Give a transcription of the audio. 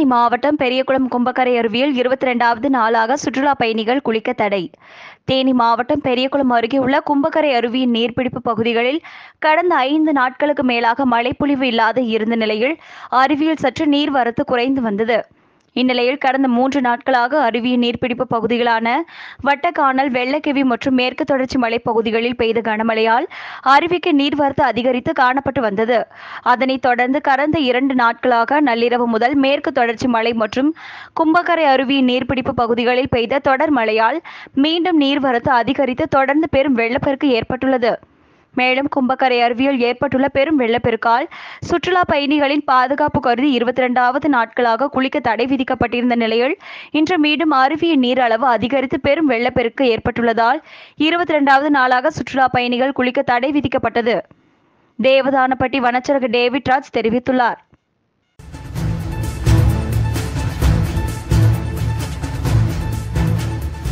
தேனி மாவட்டம் பெரியகுளம் கும்பக்கரை அருவியில் இருபத்தி ரெண்டாவது நாளாக சுற்றுலா பயணிகள் குளிக்க தடை தேனி மாவட்டம் பெரியகுளம் அருகே உள்ள கும்பக்கரை அருவியின் நீர்பிடிப்பு பகுதிகளில் கடந்த ஐந்து நாட்களுக்கு மேலாக மழைப்பொழிவு இல்லாத இருந்த நிலையில் அருவியில் சற்று நீர்வரத்து குறைந்து வந்தது இந்நிலையில் கடந்த மூன்று நாட்களாக அருவியின் நீர்பிடிப்பு பகுதிகளான வட்டக்கானல் வெள்ளக்கிவி மற்றும் மேற்கு தொடர்ச்சி மலைப்பகுதிகளில் பெய்த கனமழையால் அருவிக்கு நீர்வரத்து அதிகரித்து காணப்பட்டு வந்தது அதனைத் தொடர்ந்து கடந்த இரண்டு நாட்களாக நள்ளிரவு முதல் மேற்கு தொடர்ச்சி மலை மற்றும் கும்பக்கரை அருவியின் நீர்பிடிப்பு பகுதிகளில் பெய்த தொடர் மழையால் மீண்டும் நீர்வரத்து அதிகரித்து தொடர்ந்து பெரும் வெள்ளப்பெருக்கு ஏற்பட்டுள்ளது மேலும் கும்பக்கரை அருவியில் ஏற்பட்டுள்ள பெரும் வெள்ளப்பெருக்கால் சுற்றுலா பயணிகளின் பாதுகாப்பு கருதி இருபத்தி ரெண்டாவது நாட்களாக குளிக்க தடை விதிக்கப்பட்டிருந்த நிலையில் இன்று மீண்டும் அருவியின் நீர் அளவு அதிகரித்து பெரும் வெள்ளப்பெருக்கு ஏற்பட்டுள்ளதால் இருபத்தி ரெண்டாவது நாளாக சுற்றுலா பயணிகள் குளிக்க தடை விதிக்கப்பட்டது தேவதானப்பட்டி வனச்சரக டேவிட் ராஜ் தெரிவித்துள்ளார்